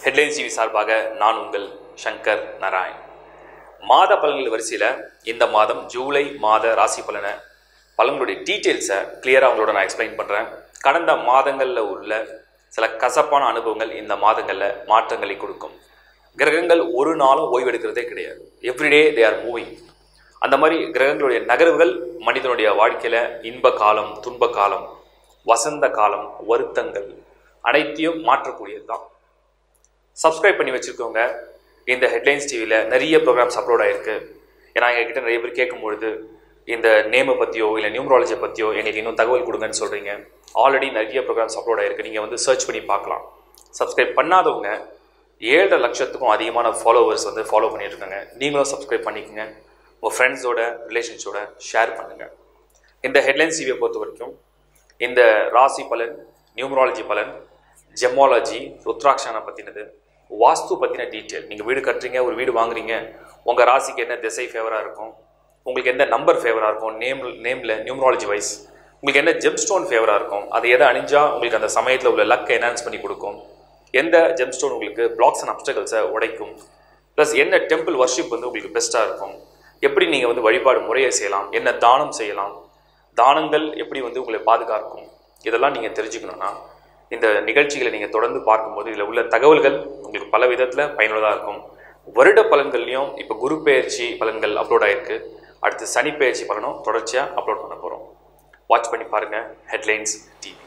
headlines TV சார்பாக நான் உங்கள் சங்கர் நாராயண் மாத பலன்கள் வரிசையில் இந்த மாதம் ஜூலை மாத ராசி பலனை பலன்களுடைய டீட்டெயில்ஸை கிளியராக உங்களோட நான் எக்ஸ்பிளைன் பண்ணுறேன் கடந்த மாதங்களில் உள்ள சில கசப்பான அனுபவங்கள் இந்த மாதங்களில் மாற்றங்களை கொடுக்கும் கிரகங்கள் ஒரு நாளும் ஓய்வெடுக்கிறதே கிடையாது எவ்ரிடே தே ஆர் மூவிங் அந்த மாதிரி கிரகங்களுடைய நகர்வுகள் மனிதனுடைய வாழ்க்கையில் இன்ப காலம் துன்ப காலம் வசந்த காலம் வருத்தங்கள் அனைத்தையும் மாற்றக்கூடியது தான் சப்ஸ்கிரைப் பண்ணி வச்சுருக்கவங்க இந்த ஹெட்லைன்ஸ் டிவியில் நிறைய ப்ரோக்ராம்ஸ் அப்லோட் ஆகிருக்கு ஏன்னா எங்ககிட்ட நிறைய பேர் கேட்கும்பொழுது இந்த நேமை பற்றியோ இல்லை நியூமராலஜி பற்றியோ எங்களுக்கு இன்னும் தகவல் கொடுங்கன்னு சொல்கிறீங்க ஆல்ரெடி நிறைய ப்ரோக்ராம்ஸ் அப்லோட் ஆகிருக்கு நீங்கள் வந்து சர்ச் பண்ணி பார்க்கலாம் சப்ஸ்கிரைப் பண்ணாதவங்க ஏழரை லட்சத்துக்கும் அதிகமான ஃபாலோவர்ஸ் வந்து ஃபாலோ பண்ணியிருக்காங்க நீங்களும் சப்ஸ்கிரைப் பண்ணிக்கோங்க உங்கள் ஃப்ரெண்ட்ஸோட ரிலேஷன்ஸோட ஷேர் பண்ணுங்கள் இந்த ஹெட்லைன்ஸ் டிவியை பொறுத்த வரைக்கும் இந்த ராசி பலன் நியூமராலஜி பலன் ஜெமாலஜி ருத்ராட்சனை பற்றினது வாஸ்து பற்றின டீட்டெயில் நீங்கள் வீடு கட்டுறீங்க ஒரு வீடு வாங்குறீங்க உங்கள் ராசிக்கு என்ன திசை ஃபேவராக இருக்கும் உங்களுக்கு எந்த நம்பர் ஃபேவராக இருக்கும் நேம் நேமில் நியூமராலஜி வைஸ் உங்களுக்கு என்ன ஜெம் ஸ்டோன் ஃபேவராக இருக்கும் அது எதை அணிஞ்சா உங்களுக்கு அந்த சமயத்தில் உள்ள லக்கை என்ஹான்ஸ் பண்ணி கொடுக்கும் எந்த ஜெம் ஸ்டோன் உங்களுக்கு பிளாக்ஸ் அண்ட் அப்டகல்ஸை உடைக்கும் ப்ளஸ் என்ன டெம்பிள் வர்ஷிப் வந்து உங்களுக்கு பெஸ்ட்டாக இருக்கும் எப்படி நீங்கள் வந்து வழிபாடு முறையை செய்யலாம் என்ன தானம் செய்யலாம் தானங்கள் எப்படி வந்து உங்களை பாதுகாக்கும் இதெல்லாம் நீங்கள் தெரிஞ்சுக்கணுன்னா இந்த நிகழ்ச்சிகளை நீங்கள் தொடர்ந்து பார்க்கும்போது இதில் உள்ள தகவல்கள் உங்களுக்கு பல விதத்தில் பயனுள்ளதாக இருக்கும் வருட பலன்கள்லையும் இப்போ குரு பெயர்ச்சி பலன்கள் அப்லோட் ஆகிருக்கு அடுத்து சனி பெயர்ச்சி பலனும் தொடர்ச்சியாக அப்லோட் பண்ண போகிறோம் வாட்ச் பண்ணி பாருங்கள் ஹெட்லைன்ஸ் டிவி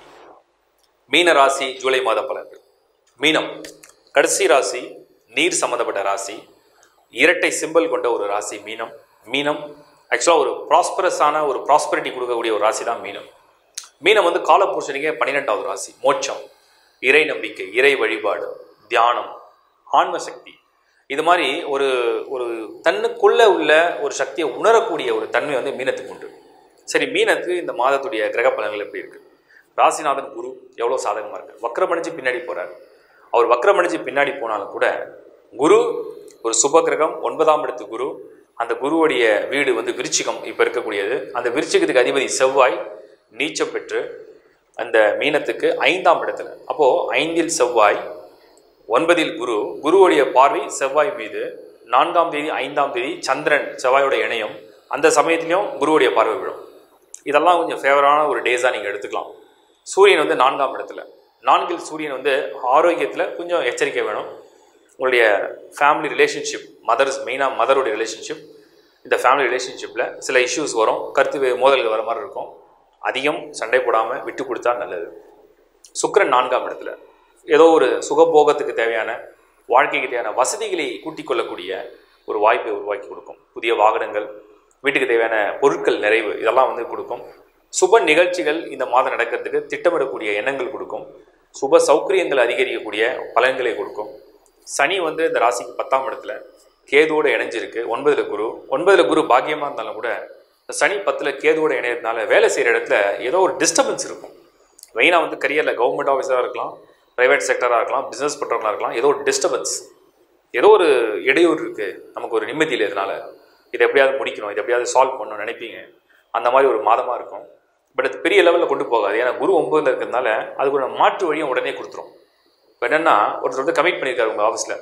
மீன ராசி ஜூலை மாத பலன்கள் மீனம் கடைசி ராசி நீர் சம்மந்தப்பட்ட ராசி இரட்டை சிம்பல் கொண்ட ஒரு ராசி மீனம் மீனம் ஆக்சுவலாக ஒரு ப்ராஸ்பரஸான ஒரு ப்ராஸ்பரிட்டி கொடுக்கக்கூடிய ஒரு ராசி தான் மீனம் மீனம் வந்து காலபூஷணிக்கே பன்னிரெண்டாவது ராசி மோட்சம் இறை நம்பிக்கை இறை வழிபாடு தியானம் ஆன்ம சக்தி இது மாதிரி ஒரு ஒரு தன்னுக்குள்ள உள்ள ஒரு சக்தியை உணரக்கூடிய ஒரு தன்மை வந்து மீனத்துக்கு உண்டு சரி மீனத்துக்கு இந்த மாதத்துடைய கிரக பலன்கள் எப்படி இருக்கு ராசிநாதன் குரு எவ்வளோ சாதகமாக இருக்கு வக்ரமணிஞ்சு பின்னாடி போறாரு அவர் வக்ரமணிஞ்சு பின்னாடி போனாலும் கூட குரு ஒரு சுப கிரகம் ஒன்பதாம் இடத்து குரு அந்த குருவுடைய வீடு வந்து விருச்சிகம் இப்போ இருக்கக்கூடியது அந்த விருச்சிகத்துக்கு அதிபதி செவ்வாய் நீச்சம் பெற்று அந்த மீனத்துக்கு ஐந்தாம் இடத்துல அப்போது ஐந்தில் செவ்வாய் ஒன்பதில் குரு குருவுடைய பார்வை செவ்வாய் மீது நான்காம் தேதி ஐந்தாம் தேதி சந்திரன் செவ்வாயோட இணையம் அந்த சமயத்திலையும் குருவுடைய பார்வை விழும் இதெல்லாம் கொஞ்சம் ஃபேவரான ஒரு டேஸாக நீங்கள் எடுத்துக்கலாம் சூரியன் வந்து நான்காம் இடத்துல நான்கில் சூரியன் வந்து ஆரோக்கியத்தில் கொஞ்சம் எச்சரிக்கை வேணும் உங்களுடைய ஃபேமிலி ரிலேஷன்ஷிப் மதர்ஸ் மெயினாக மதருடைய ரிலேஷன்ஷிப் இந்த ஃபேமிலி ரிலேஷன்ஷிப்பில் சில இஷ்யூஸ் வரும் கருத்து வே- மோதல்கள் வர மாதிரி இருக்கும் அதிகம் சண்டை போடாமல் விட்டு கொடுத்தா நல்லது சுக்கிரன் நான்காம் இடத்துல ஏதோ ஒரு சுகபோகத்துக்கு தேவையான வாழ்க்கைக்கு தேவையான வசதிகளை கூட்டிக் கொள்ளக்கூடிய ஒரு வாய்ப்பை உருவாக்கி கொடுக்கும் புதிய வாகனங்கள் வீட்டுக்கு தேவையான பொருட்கள் நிறைவு இதெல்லாம் வந்து கொடுக்கும் சுப நிகழ்ச்சிகள் இந்த மாதம் நடக்கிறதுக்கு திட்டமிடக்கூடிய எண்ணங்கள் கொடுக்கும் சுப சௌகரியங்கள் அதிகரிக்கக்கூடிய பலன்களை கொடுக்கும் சனி வந்து இந்த ராசிக்கு பத்தாம் இடத்துல கேதுவோட இணைஞ்சிருக்கு ஒன்பதுல குரு ஒன்பதுல குரு பாக்கியமாக இருந்தாலும் கூட இந்த சனி பத்தில் கேதுவோட இணையறதுனால வேலை செய்கிற இடத்துல ஏதோ ஒரு டிஸ்டர்பன்ஸ் இருக்கும் மெயினாக வந்து கரியரில் கவர்மெண்ட் ஆஃபீஸராக இருக்கலாம் ப்ரைவேட் செக்டராக இருக்கலாம் பிஸ்னஸ் பண்ணுறவங்களா இருக்கலாம் ஏதோ ஒரு டிஸ்டர்பன்ஸ் ஏதோ ஒரு இடையூறு இருக்குது நமக்கு ஒரு நிம்மதி இல்லை இதனால் இதை எப்படியாவது முடிக்கணும் இதை எப்படியாவது சால்வ் பண்ணணும்னு நினைப்பீங்க அந்த மாதிரி ஒரு மாதமாக இருக்கும் பட் அது பெரிய லெவலில் கொண்டு போகாது ஏன்னா குரு ஒன்பதில் இருக்கிறதுனால அதுக்கு ஒரு மாற்று வழியும் உடனே கொடுத்துரும் இப்போ என்னென்னா ஒருத்தர் வந்து கமிட் பண்ணியிருக்காரு உங்கள் ஆஃபீஸில்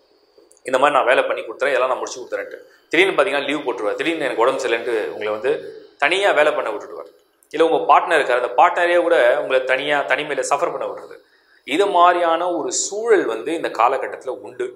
இந்த மாதிரி நான் வேலை பண்ணி கொடுத்துறேன் இதெல்லாம் நான் முடிச்சு கொடுத்துறேன்ட்டு திடீர்னு பார்த்தீங்கன்னா லீவ் போட்டுருவார் திடீர்னு எனக்கு உடம்பு சரியில்லைன்ட்டு உங்களை வந்து தனியாக வேலை பண்ண விட்டுடுவார் இல்லை உங்கள் பார்ட்னர் இருக்கார் அந்த பார்ட்னரே கூட உங்களை தனியாக தனிமையில் சஃபர் பண்ண விடுறது இது மாதிரியான ஒரு சூழல் வந்து இந்த காலகட்டத்தில் உண்டு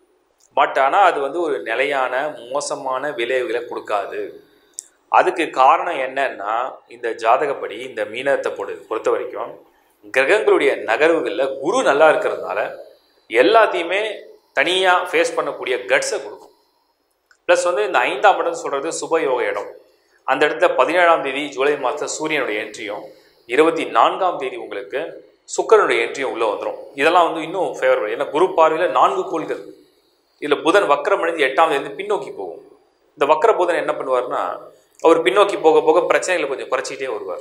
பட் ஆனால் அது வந்து ஒரு நிலையான மோசமான விளைவுகளை கொடுக்காது அதுக்கு காரணம் என்னன்னா இந்த ஜாதகப்படி இந்த மீனத்தை பொறு பொறுத்த வரைக்கும் கிரகங்களுடைய நகர்வுகளில் குரு நல்லா இருக்கிறதுனால எல்லாத்தையுமே தனியாக ஃபேஸ் பண்ணக்கூடிய கட்ஸை கொடுக்கும் ப்ளஸ் வந்து இந்த ஐந்தாம் இடம் சொல்கிறது சுபயோக இடம் அந்த இடத்துல பதினேழாம் தேதி ஜூலை மாதம் சூரியனுடைய என்ட்ரியும் இருபத்தி நான்காம் தேதி உங்களுக்கு சுக்கிரனுடைய என்ட்ரியும் உள்ளே வந்துடும் இதெல்லாம் வந்து இன்னும் ஃபேவரபிள் ஏன்னா குரு பார்வையில் நான்கு கோள்கள் இதில் புதன் வக்கரம் அடைஞ்சு எட்டாம் தேதி பின்னோக்கி போகும் இந்த வக்கர புதன் என்ன பண்ணுவார்னா அவர் பின்னோக்கி போக போக பிரச்சனைகளை கொஞ்சம் குறைச்சிக்கிட்டே வருவார்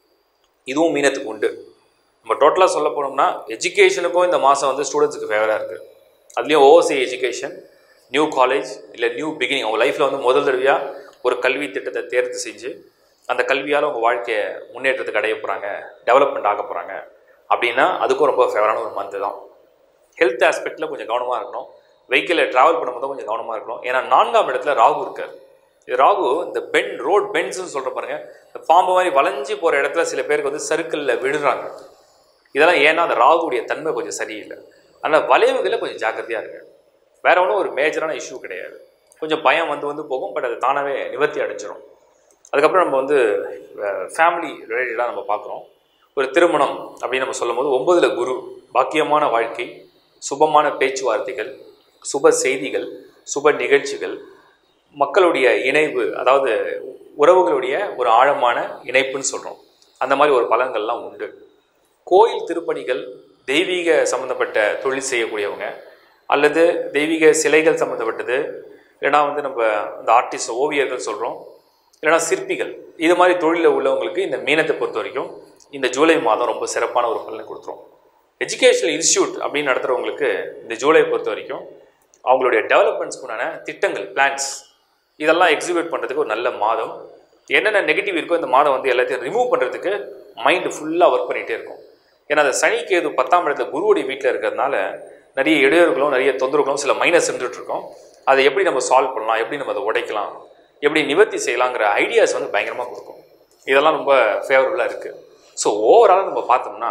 இதுவும் மீனத்துக்கு உண்டு நம்ம டோட்டலாக சொல்ல போனோம்னா எஜுகேஷனுக்கும் இந்த மாதம் வந்து ஸ்டூடெண்ட்ஸுக்கு ஃபேவராக இருக்குது அதுலேயும் ஓவர்சி எஜுகேஷன் நியூ காலேஜ் இல்லை நியூ பிகினிங் அவங்க லைஃப்பில் வந்து முதல் தடவையாக ஒரு கல்வி திட்டத்தை தேர்வு செஞ்சு அந்த கல்வியால் உங்கள் வாழ்க்கையை முன்னேற்றத்துக்கு அடைய போகிறாங்க டெவலப்மெண்ட் ஆக போகிறாங்க அப்படின்னா அதுக்கும் ரொம்ப ஃபேவரான ஒரு மந்த்து தான் ஹெல்த் ஆஸ்பெக்டில் கொஞ்சம் கவனமாக இருக்கணும் வெஹிக்கிளில் ட்ராவல் பண்ணும்போது கொஞ்சம் கவனமாக இருக்கணும் ஏன்னா நான்காம் இடத்துல ராகு இருக்கார் இது ராகு இந்த பென் ரோட் பென்ஸ்னு சொல்கிற பாருங்க இந்த பாம்பு மாதிரி வளைஞ்சு போகிற இடத்துல சில பேருக்கு வந்து சர்க்கிளில் விழுறாங்க இதெல்லாம் ஏன்னா அந்த ராகுடைய தன்மை கொஞ்சம் சரியில்லை அதனால் வளைவுகளில் கொஞ்சம் ஜாக்கிரதையாக இருங்க வேற ஒன்றும் ஒரு மேஜரான இஷ்யூ கிடையாது கொஞ்சம் பயம் வந்து வந்து போகும் பட் அது தானாகவே நிவர்த்தி அடைஞ்சிரும் அதுக்கப்புறம் நம்ம வந்து ஃபேமிலி ரிலேட்டடாக நம்ம பார்க்குறோம் ஒரு திருமணம் அப்படின்னு நம்ம சொல்லும் போது ஒன்பதுல குரு பாக்கியமான வாழ்க்கை சுபமான பேச்சுவார்த்தைகள் சுப செய்திகள் சுப நிகழ்ச்சிகள் மக்களுடைய இணைவு அதாவது உறவுகளுடைய ஒரு ஆழமான இணைப்புன்னு சொல்கிறோம் அந்த மாதிரி ஒரு பலன்கள்லாம் உண்டு கோயில் திருப்பணிகள் தெய்வீக சம்மந்தப்பட்ட தொழில் செய்யக்கூடியவங்க அல்லது தெய்வீக சிலைகள் சம்மந்தப்பட்டது இல்லைனா வந்து நம்ம இந்த ஆர்டிஸ்ட் ஓவியர்கள் சொல்கிறோம் இல்லைனா சிற்பிகள் இது மாதிரி தொழிலில் உள்ளவங்களுக்கு இந்த மீனத்தை பொறுத்த வரைக்கும் இந்த ஜூலை மாதம் ரொம்ப சிறப்பான ஒரு பலனை கொடுத்துரும் எஜுகேஷனல் இன்ஸ்டியூட் அப்படின்னு நடத்துகிறவங்களுக்கு இந்த ஜூலை பொறுத்த வரைக்கும் அவங்களுடைய டெவலப்மெண்ட்ஸ்க்கு உண்டான திட்டங்கள் பிளான்ஸ் இதெல்லாம் எக்ஸிக்யூட் பண்ணுறதுக்கு ஒரு நல்ல மாதம் என்னென்ன நெகட்டிவ் இருக்கோ இந்த மாதம் வந்து எல்லாத்தையும் ரிமூவ் பண்ணுறதுக்கு மைண்டு ஃபுல்லாக ஒர்க் பண்ணிகிட்டே இருக்கும் ஏன்னா அந்த சனி கேது பத்தாம் இடத்துல குருவுடைய வீட்டில் இருக்கிறதுனால நிறைய இடையூறுகளும் நிறைய தொந்தரவுகளும் சில மைனஸ் இருந்துட்டு இருக்கோம் அதை எப்படி நம்ம சால்வ் பண்ணலாம் எப்படி நம்ம அதை உடைக்கலாம் எப்படி நிவர்த்தி செய்யலாங்கிற ஐடியாஸ் வந்து பயங்கரமாக கொடுக்கும் இதெல்லாம் ரொம்ப ஃபேவரபுளாக இருக்குது ஸோ ஓவராலாக நம்ம பார்த்தோம்னா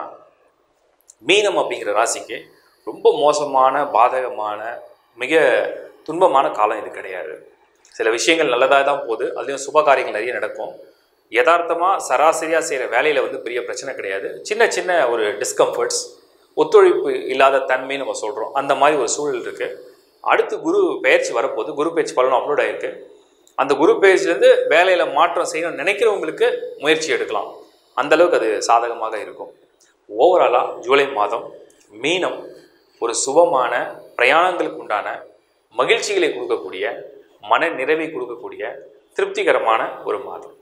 மீனம் அப்படிங்கிற ராசிக்கு ரொம்ப மோசமான பாதகமான மிக துன்பமான காலம் இது கிடையாது சில விஷயங்கள் நல்லதாக தான் போகுது அதுலேயும் சுப காரியங்கள் நிறைய நடக்கும் யதார்த்தமாக சராசரியாக செய்கிற வேலையில் வந்து பெரிய பிரச்சனை கிடையாது சின்ன சின்ன ஒரு டிஸ்கம்ஃபர்ட்ஸ் ஒத்துழைப்பு இல்லாத தன்மைன்னு நம்ம சொல்கிறோம் அந்த மாதிரி ஒரு சூழல் இருக்குது அடுத்து குரு பயிற்சி வரப்போகுது குரு பயிற்சி பலனும் அப்லோட் ஆகிருக்கு அந்த குரு பயிற்சிலேருந்து வேலையில் மாற்றம் செய்யணும்னு நினைக்கிறவங்களுக்கு முயற்சி எடுக்கலாம் அந்த அளவுக்கு அது சாதகமாக இருக்கும் ஓவராலாக ஜூலை மாதம் மீனம் ஒரு சுபமான பிரயாணங்களுக்கு உண்டான மகிழ்ச்சிகளை கொடுக்கக்கூடிய மன நிறைவை கொடுக்கக்கூடிய திருப்திகரமான ஒரு மாதம்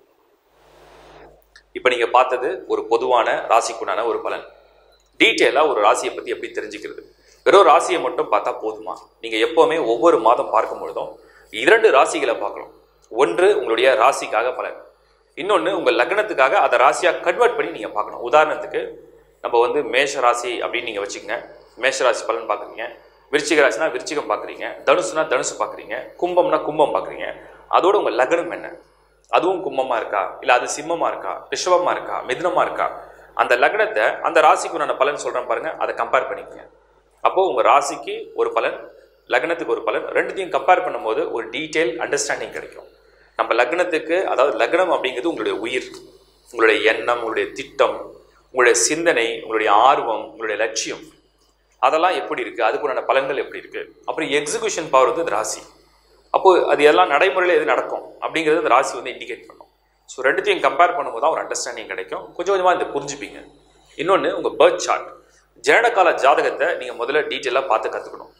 இப்போ நீங்கள் பார்த்தது ஒரு பொதுவான ராசிக்குண்டான ஒரு பலன் டீட்டெயிலாக ஒரு ராசியை பற்றி எப்படி தெரிஞ்சுக்கிறது வெறும் ராசியை மட்டும் பார்த்தா போதுமா நீங்கள் எப்போவுமே ஒவ்வொரு மாதம் பார்க்கும் பொழுதும் இரண்டு ராசிகளை பார்க்கணும் ஒன்று உங்களுடைய ராசிக்காக பலன் இன்னொன்று உங்கள் லக்னத்துக்காக அதை ராசியாக கன்வெர்ட் பண்ணி நீங்கள் பார்க்கணும் உதாரணத்துக்கு நம்ம வந்து மேஷ ராசி அப்படின்னு நீங்கள் வச்சுக்கோங்க மேஷ ராசி பலன் பார்க்குறீங்க விருச்சிக ராசினா விருச்சிகம் பார்க்குறீங்க தனுசுனா தனுசு பார்க்குறீங்க கும்பம்னா கும்பம் பார்க்குறீங்க அதோட உங்கள் லக்னம் என்ன அதுவும் கும்பமாக இருக்கா இல்லை அது சிம்மமாக இருக்கா ரிஷபமாக இருக்கா மிதுனமாக இருக்கா அந்த லக்னத்தை அந்த ராசிக்கு உண்டான பலன் சொல்கிறேன் பாருங்கள் அதை கம்பேர் பண்ணிக்கங்க அப்போது உங்கள் ராசிக்கு ஒரு பலன் லக்னத்துக்கு ஒரு பலன் ரெண்டுத்தையும் கம்பேர் பண்ணும்போது ஒரு டீட்டெயில் அண்டர்ஸ்டாண்டிங் கிடைக்கும் நம்ம லக்னத்துக்கு அதாவது லக்னம் அப்படிங்கிறது உங்களுடைய உயிர் உங்களுடைய எண்ணம் உங்களுடைய திட்டம் உங்களுடைய சிந்தனை உங்களுடைய ஆர்வம் உங்களுடைய லட்சியம் அதெல்லாம் எப்படி இருக்குது அதுக்குண்டான பலன்கள் எப்படி இருக்குது அப்புறம் எக்ஸிகியூஷன் பவர் வந்து இந்த ராசி அப்போது அது எல்லாம் நடைமுறையில் எது நடக்கும் அப்படிங்கிறது அந்த ராசி வந்து இண்டிகேட் பண்ணும் ஸோ ரெண்டுத்தையும் கம்பேர் பண்ணும்போது தான் ஒரு அண்டர்ஸ்டாண்டிங் கிடைக்கும் கொஞ்சம் கொஞ்சமாக இந்த புரிஞ்சுப்பீங்க இன்னொன்று உங்கள் பர்த் சார்ட் ஜனனகால ஜாதகத்தை நீங்கள் முதல்ல டீட்டெயிலாக பார்த்து கற்றுக்கணும்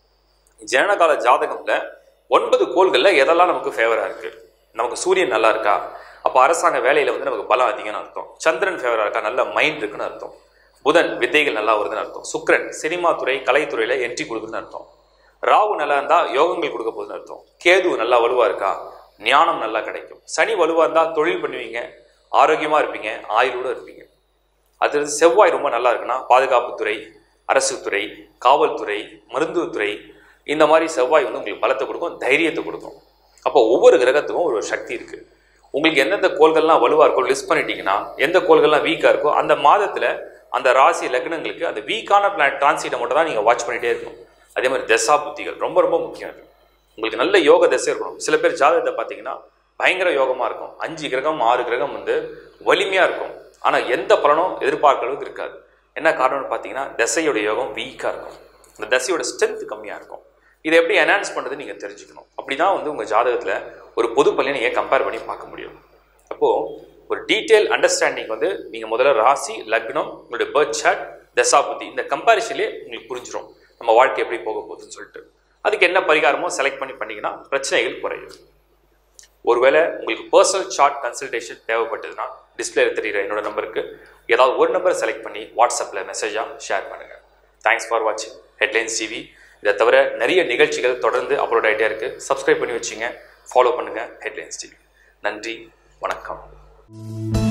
ஜனனகால ஜாதகத்தில் ஒன்பது கோள்களில் எதெல்லாம் நமக்கு ஃபேவராக இருக்குது நமக்கு சூரியன் நல்லா இருக்கா அப்போ அரசாங்க வேலையில் வந்து நமக்கு பலம் அதிகம்னு அர்த்தம் சந்திரன் ஃபேவராக இருக்கா நல்ல மைண்ட் இருக்குன்னு அர்த்தம் புதன் வித்தைகள் நல்லா வருதுன்னு அர்த்தம் சுக்ரன் சினிமா துறை கலைத்துறையில் என்ட்ரி கொடுக்குதுன்னு அர்த்தம் ராகு நல்லா இருந்தால் யோகங்கள் கொடுக்க போகுதுன்னு அர்த்தம் கேது நல்லா வலுவாக இருக்கா ஞானம் நல்லா கிடைக்கும் சனி வலுவாக இருந்தால் தொழில் பண்ணுவீங்க ஆரோக்கியமாக இருப்பீங்க ஆயுளோடு இருப்பீங்க அது செவ்வாய் ரொம்ப நல்லா இருக்குன்னா பாதுகாப்புத்துறை அரசு துறை காவல்துறை மருத்துவத்துறை இந்த மாதிரி செவ்வாய் வந்து உங்களுக்கு பலத்தை கொடுக்கும் தைரியத்தை கொடுக்கும் அப்போ ஒவ்வொரு கிரகத்துக்கும் ஒரு சக்தி இருக்குது உங்களுக்கு எந்தெந்த கோள்கள்லாம் வலுவாக இருக்கோ லிஸ்ட் பண்ணிட்டீங்கன்னா எந்த கோள்கள்லாம் வீக்காக இருக்கோ அந்த மாதத்தில் அந்த ராசி லக்னங்களுக்கு அந்த வீக்கான பிளான் டிரான்சிட்டை மட்டும் தான் நீங்கள் வாட்ச் பண்ணிகிட்டே இருக்கணும் அதே மாதிரி தசா புத்திகள் ரொம்ப ரொம்ப முக்கியம் அது உங்களுக்கு நல்ல யோக தசை இருக்கணும் சில பேர் ஜாதகத்தை பார்த்தீங்கன்னா பயங்கர யோகமாக இருக்கும் அஞ்சு கிரகம் ஆறு கிரகம் வந்து வலிமையாக இருக்கும் ஆனால் எந்த பலனும் எதிர்பார்க்க அளவுக்கு இருக்காது என்ன காரணம்னு பார்த்தீங்கன்னா தசையோட யோகம் வீக்காக இருக்கும் இந்த தசையோட ஸ்ட்ரென்த் கம்மியாக இருக்கும் இதை எப்படி என்ஹான்ஸ் பண்ணுறது நீங்கள் தெரிஞ்சுக்கணும் அப்படி தான் வந்து உங்கள் ஜாதகத்தில் ஒரு பொது பலனை நீங்கள் கம்பேர் பண்ணி பார்க்க முடியும் அப்போது ஒரு டீட்டெயில் அண்டர்ஸ்டாண்டிங் வந்து நீங்கள் முதல்ல ராசி லக்னம் உங்களுடைய பர்த் சார்ட் தசாபுத்தி இந்த கம்பேரிஷன்லேயே உங்களுக்கு புரிஞ்சிடும் நம்ம வாழ்க்கை எப்படி போக போகுதுன்னு சொல்லிட்டு அதுக்கு என்ன பரிகாரமோ செலக்ட் பண்ணி பண்ணிங்கன்னா பிரச்சனைகள் குறையும் ஒருவேளை உங்களுக்கு பர்சனல் சார்ட் கன்சல்டேஷன் தேவைப்பட்டதுன்னா டிஸ்பிளேல தெரியுற என்னோட நம்பருக்கு ஏதாவது ஒரு நம்பரை செலக்ட் பண்ணி வாட்ஸ்அப்பில் மெசேஜாக ஷேர் பண்ணுங்கள் தேங்க்ஸ் ஃபார் வாட்சிங் ஹெட்லைன்ஸ் டிவி இதை தவிர நிறைய நிகழ்ச்சிகள் தொடர்ந்து அப்லோட் ஆகிட்டே இருக்குது சப்ஸ்கிரைப் பண்ணி வச்சுங்க ஃபாலோ பண்ணுங்கள் ஹெட்லைன்ஸ் டிவி நன்றி வணக்கம்